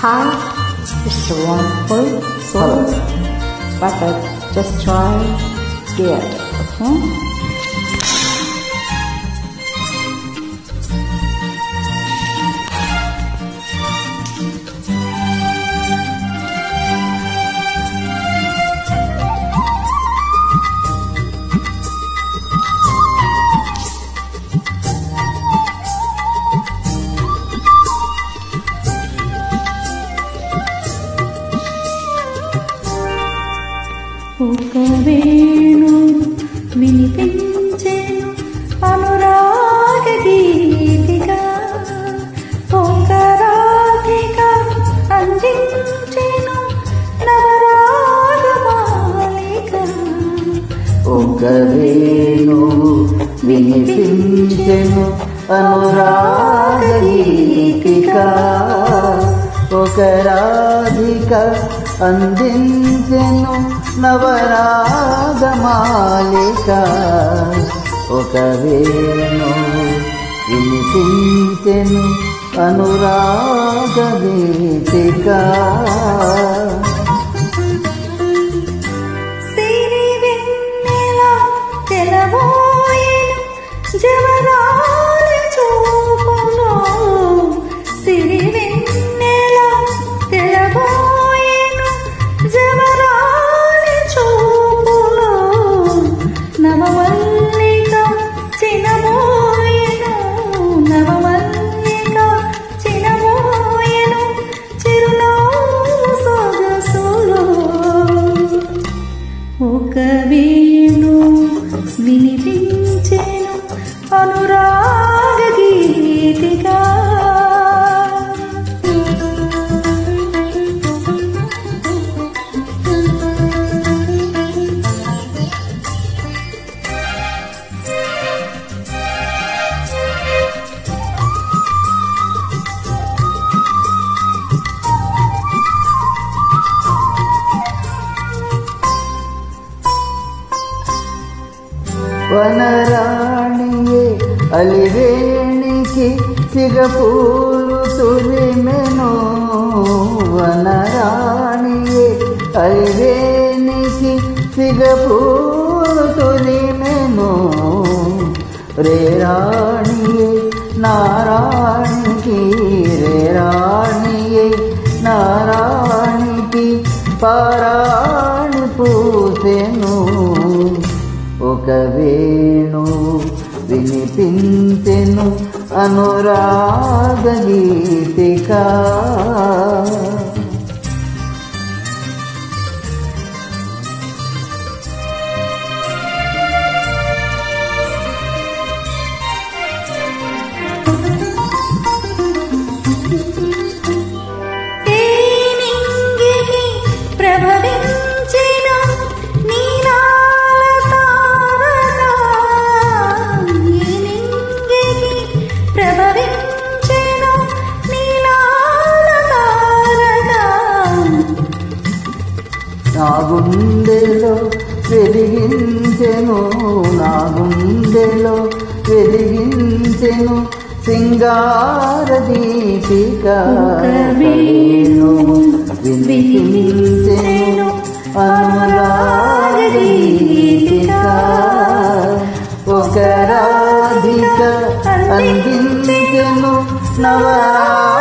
Hi, it's a wonderful song, but I just try it, okay? ఒక వేణు వినిపించెను అనురాగ గీతిగా ఒక రాధిక అందించెను నవరాగ మాలిక ఒక వేణు వినిపించెను అనురాగ గీతిక ఒక రాధిక అందించెను నవరాగ మాలిక ఒక వేణు వినిపించెను అనురాగ గీతిక సిరి వెన్నెల తెలబోయెను జవరాల చూపులో సిరి వెన్నెల తెలబోయెను జవరాల చూపులో నవమల్లిక చినబోయెను నవమల్లిక చినబోయెను చిరునవ్వు సొగసులో ఒక వేణు వినిపించెను అనురాగ గీతిగా వనరాణియే అలివేణికి సిగపూలు తురిమెను వనరాణియే అలివేణికి సిగపూలు తురిమెను రే రాణియే నారాణికి రే రాణియే నారాణికి పారాణి పూసెను ఒక వేణు వినిపించెను అనురాగ గీతిక తేనింగికి ప్రభవించిన నీలాల తారక ఈ నింగికి ప్రభవించిన నీలాల తారక నా గుండెలో వెలిగించెను నా గుండెలో వెలిగించెను సింగార దీపిక ఒక వేణు వినిపించెను అనురాగ గీతిక ఒక రాధిక అందించెను నవరా